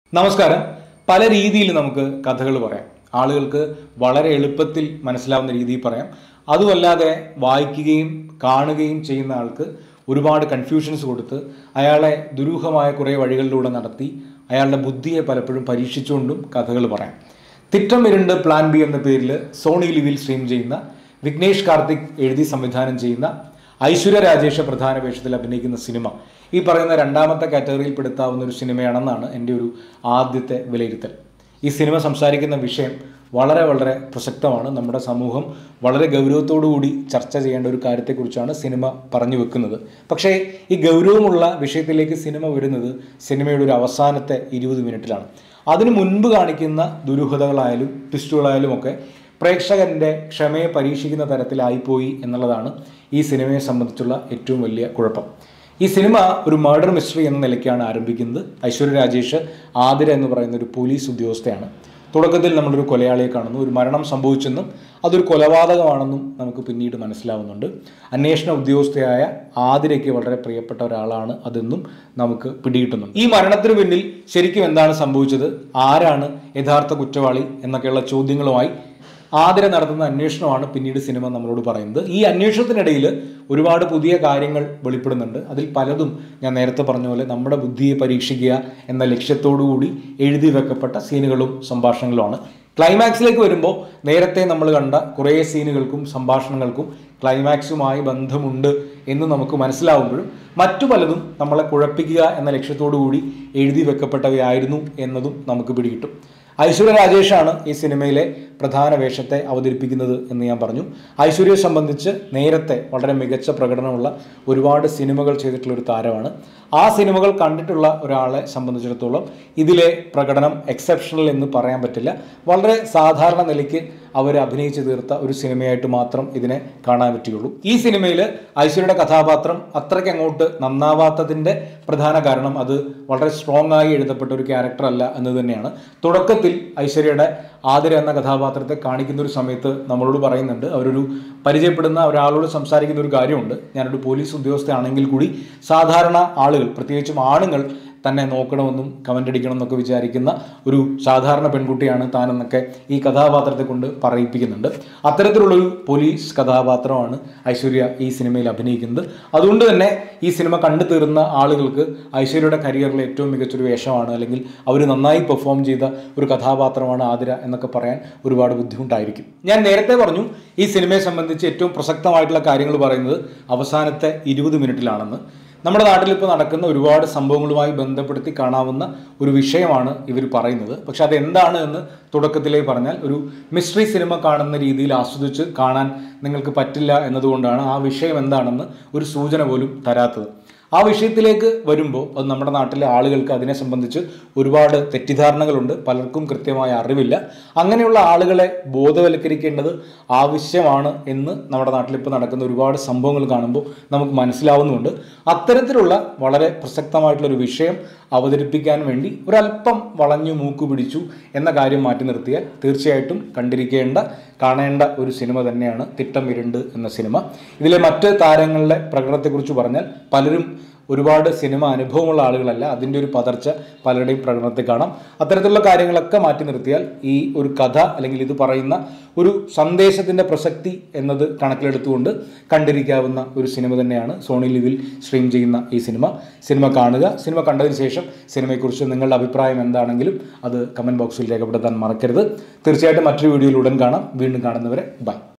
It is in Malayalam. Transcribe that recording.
നമസ്കാരം പല രീതിയിൽ നമുക്ക് കഥകൾ പറയാം ആളുകൾക്ക് വളരെ എളുപ്പത്തിൽ മനസ്സിലാവുന്ന രീതിയിൽ പറയാം അതുമല്ലാതെ വായിക്കുകയും കാണുകയും ചെയ്യുന്ന ആൾക്ക് ഒരുപാട് കൺഫ്യൂഷൻസ് കൊടുത്ത് അയാളെ ദുരൂഹമായ കുറേ വഴികളിലൂടെ നടത്തി അയാളുടെ ബുദ്ധിയെ പലപ്പോഴും പരീക്ഷിച്ചുകൊണ്ടും കഥകൾ പറയാം തിട്ടം ഇരുണ്ട് പ്ലാൻ ബി എന്ന പേരിൽ സോണി ലിവിൽ സ്ട്രീം ചെയ്യുന്ന വിഘ്നേഷ് കാർത്തിക് എഴുതി സംവിധാനം ചെയ്യുന്ന ഐശ്വര്യ രാജേഷ് പ്രധാന വേഷത്തിൽ അഭിനയിക്കുന്ന സിനിമ ഈ പറയുന്ന രണ്ടാമത്തെ കാറ്റഗറിയിൽ പെടുത്താവുന്ന ഒരു സിനിമയാണെന്നാണ് എൻ്റെ ഒരു ആദ്യത്തെ വിലയിരുത്തൽ ഈ സിനിമ സംസാരിക്കുന്ന വിഷയം വളരെ വളരെ പ്രസക്തമാണ് നമ്മുടെ സമൂഹം വളരെ ഗൗരവത്തോടു കൂടി ചർച്ച ചെയ്യേണ്ട ഒരു കാര്യത്തെക്കുറിച്ചാണ് സിനിമ പറഞ്ഞു വെക്കുന്നത് പക്ഷേ ഈ ഗൗരവമുള്ള വിഷയത്തിലേക്ക് സിനിമ വരുന്നത് സിനിമയുടെ ഒരു അവസാനത്തെ ഇരുപത് മിനിറ്റിലാണ് അതിനു മുൻപ് കാണിക്കുന്ന ദുരൂഹതകളായാലും ട്വിസ്റ്റുകളായാലും ഒക്കെ പ്രേക്ഷകന്റെ ക്ഷമയെ പരീക്ഷിക്കുന്ന തരത്തിലായിപ്പോയി എന്നുള്ളതാണ് ഈ സിനിമയെ സംബന്ധിച്ചുള്ള ഏറ്റവും വലിയ കുഴപ്പം ഈ സിനിമ ഒരു മർഡർ മിസ്റ്ററി എന്ന നിലയ്ക്കാണ് ആരംഭിക്കുന്നത് ഐശ്വര്യ രാജേഷ് ആതിര എന്ന് പറയുന്ന ഒരു പോലീസ് ഉദ്യോഗസ്ഥയാണ് തുടക്കത്തിൽ നമ്മളൊരു കൊലയാളിയെ കാണുന്നു ഒരു മരണം സംഭവിച്ചെന്നും അതൊരു കൊലപാതകമാണെന്നും നമുക്ക് പിന്നീട് മനസ്സിലാവുന്നുണ്ട് അന്വേഷണ ഉദ്യോഗസ്ഥയായ ആതിരയ്ക്ക് വളരെ പ്രിയപ്പെട്ട ഒരാളാണ് അതെന്നും നമുക്ക് പിടികിട്ടുന്നുണ്ട് ഈ മരണത്തിന് പിന്നിൽ ശരിക്കും എന്താണ് സംഭവിച്ചത് ആരാണ് യഥാർത്ഥ കുറ്റവാളി എന്നൊക്കെയുള്ള ചോദ്യങ്ങളുമായി ആതിര നടത്തുന്ന അന്വേഷണമാണ് പിന്നീട് സിനിമ നമ്മളോട് പറയുന്നത് ഈ അന്വേഷണത്തിനിടയിൽ ഒരുപാട് പുതിയ കാര്യങ്ങൾ വെളിപ്പെടുന്നുണ്ട് അതിൽ പലതും ഞാൻ നേരത്തെ പറഞ്ഞ പോലെ നമ്മുടെ ബുദ്ധിയെ പരീക്ഷിക്കുക എന്ന ലക്ഷ്യത്തോടു കൂടി എഴുതി വെക്കപ്പെട്ട സീനുകളും സംഭാഷണങ്ങളുമാണ് ക്ലൈമാക്സിലേക്ക് വരുമ്പോൾ നേരത്തെ നമ്മൾ കണ്ട കുറേ സീനുകൾക്കും സംഭാഷണങ്ങൾക്കും ക്ലൈമാക്സുമായി ബന്ധമുണ്ട് എന്ന് നമുക്ക് മനസ്സിലാവുമ്പോഴും മറ്റു പലതും നമ്മളെ കുഴപ്പിക്കുക എന്ന ലക്ഷ്യത്തോടു കൂടി എഴുതി വെക്കപ്പെട്ടവയായിരുന്നു എന്നതും നമുക്ക് പിടികിട്ടും ഐശ്വര്യ രാജേഷാണ് ഈ സിനിമയിലെ പ്രധാന വേഷത്തെ അവതരിപ്പിക്കുന്നത് എന്ന് ഞാൻ പറഞ്ഞു ഐശ്വര്യയെ സംബന്ധിച്ച് നേരത്തെ വളരെ മികച്ച പ്രകടനമുള്ള ഒരുപാട് സിനിമകൾ ചെയ്തിട്ടുള്ള ഒരു താരമാണ് ആ സിനിമകൾ കണ്ടിട്ടുള്ള ഒരാളെ സംബന്ധിച്ചിടത്തോളം ഇതിലെ പ്രകടനം എക്സെപ്ഷണൽ എന്ന് പറയാൻ പറ്റില്ല വളരെ സാധാരണ നിലയ്ക്ക് അവർ അഭിനയിച്ചു തീർത്ത ഒരു സിനിമയായിട്ട് മാത്രം ഇതിനെ കാണാൻ പറ്റുകയുള്ളൂ ഈ സിനിമയിൽ ഐശ്വര്യയുടെ കഥാപാത്രം അത്രയ്ക്ക് അങ്ങോട്ട് നന്നാവാത്തതിൻ്റെ പ്രധാന കാരണം അത് വളരെ സ്ട്രോങ് ആയി എഴുതപ്പെട്ട ഒരു ക്യാരക്ടർ അല്ല എന്ന് തന്നെയാണ് തുടക്കത്തിൽ ഐശ്വര്യയുടെ ആതിര എന്ന കഥാപാത്രത്തെ കാണിക്കുന്ന ഒരു സമയത്ത് നമ്മളോട് പറയുന്നുണ്ട് അവരൊരു പരിചയപ്പെടുന്ന ഒരാളോട് സംസാരിക്കുന്ന ഒരു കാര്യമുണ്ട് ഞാനൊരു പോലീസ് ഉദ്യോഗസ്ഥയാണെങ്കിൽ കൂടി സാധാരണ ആളുകൾ പ്രത്യേകിച്ചും ആണുങ്ങൾ തന്നെ നോക്കണമെന്നും കമൻ്റ് അടിക്കണം എന്നൊക്കെ വിചാരിക്കുന്ന ഒരു സാധാരണ പെൺകുട്ടിയാണ് താനെന്നൊക്കെ ഈ കഥാപാത്രത്തെ കൊണ്ട് പറയിപ്പിക്കുന്നുണ്ട് അത്തരത്തിലുള്ളൊരു പോലീസ് കഥാപാത്രമാണ് ഐശ്വര്യ ഈ സിനിമയിൽ അഭിനയിക്കുന്നത് അതുകൊണ്ട് തന്നെ ഈ സിനിമ കണ്ടു തീർന്ന ആളുകൾക്ക് ഐശ്വര്യയുടെ കരിയറിലെ ഏറ്റവും മികച്ചൊരു വേഷമാണ് അല്ലെങ്കിൽ അവർ നന്നായി പെർഫോം ചെയ്ത ഒരു കഥാപാത്രമാണ് ആതിര എന്നൊക്കെ പറയാൻ ഒരുപാട് ബുദ്ധിമുട്ടായിരിക്കും ഞാൻ നേരത്തെ പറഞ്ഞു ഈ സിനിമയെ സംബന്ധിച്ച് ഏറ്റവും പ്രസക്തമായിട്ടുള്ള കാര്യങ്ങൾ പറയുന്നത് അവസാനത്തെ ഇരുപത് മിനിറ്റിലാണെന്ന് നമ്മുടെ നാട്ടിൽ ഇപ്പോൾ നടക്കുന്ന ഒരുപാട് സംഭവങ്ങളുമായി ബന്ധപ്പെടുത്തി കാണാവുന്ന ഒരു വിഷയമാണ് ഇവർ പറയുന്നത് പക്ഷെ അതെന്താണ് എന്ന് തുടക്കത്തിലേ പറഞ്ഞാൽ ഒരു മിസ്റ്ററി സിനിമ കാണുന്ന രീതിയിൽ ആസ്വദിച്ച് കാണാൻ നിങ്ങൾക്ക് പറ്റില്ല എന്നതുകൊണ്ടാണ് ആ വിഷയം എന്താണെന്ന് ഒരു സൂചന പോലും തരാത്തത് ആ വിഷയത്തിലേക്ക് വരുമ്പോൾ അത് നമ്മുടെ നാട്ടിലെ ആളുകൾക്ക് അതിനെ സംബന്ധിച്ച് ഒരുപാട് തെറ്റിദ്ധാരണകളുണ്ട് പലർക്കും കൃത്യമായ അറിവില്ല അങ്ങനെയുള്ള ആളുകളെ ബോധവൽക്കരിക്കേണ്ടത് ആവശ്യമാണ് എന്ന് നമ്മുടെ നാട്ടിൽ ഇപ്പോൾ നടക്കുന്ന ഒരുപാട് സംഭവങ്ങൾ കാണുമ്പോൾ നമുക്ക് മനസ്സിലാവുന്നുണ്ട് അത്തരത്തിലുള്ള വളരെ പ്രസക്തമായിട്ടുള്ള ഒരു വിഷയം അവതരിപ്പിക്കാൻ വേണ്ടി ഒരല്പം വളഞ്ഞു മൂക്ക് പിടിച്ചു എന്ന കാര്യം മാറ്റി നിർത്തിയാൽ തീർച്ചയായിട്ടും കണ്ടിരിക്കേണ്ട കാണേണ്ട ഒരു സിനിമ തന്നെയാണ് തിട്ടം ഇരുണ്ട് എന്ന സിനിമ ഇതിലെ മറ്റ് താരങ്ങളുടെ പ്രകടനത്തെക്കുറിച്ച് പറഞ്ഞാൽ പലരും ഒരുപാട് സിനിമ അനുഭവമുള്ള ആളുകളല്ല അതിൻ്റെ ഒരു പതർച്ച പലരുടെയും പ്രകടനത്തിൽ കാണാം അത്തരത്തിലുള്ള കാര്യങ്ങളൊക്കെ മാറ്റി നിർത്തിയാൽ ഈ ഒരു കഥ അല്ലെങ്കിൽ ഇത് പറയുന്ന ഒരു സന്ദേശത്തിൻ്റെ പ്രസക്തി എന്നത് കണക്കിലെടുത്തുകൊണ്ട് കണ്ടിരിക്കാവുന്ന ഒരു സിനിമ തന്നെയാണ് സോണി ലിവിൽ സ്ട്രീം ചെയ്യുന്ന ഈ സിനിമ സിനിമ കാണുക സിനിമ കണ്ടതിന് ശേഷം സിനിമയെക്കുറിച്ച് നിങ്ങളുടെ അഭിപ്രായം എന്താണെങ്കിലും അത് കമൻറ്റ് ബോക്സിൽ രേഖപ്പെടുത്താൻ മറക്കരുത് തീർച്ചയായിട്ടും മറ്റൊരു വീഡിയോയിൽ ഉടൻ കാണാം വീണ്ടും കാണുന്നവരെ ബൈ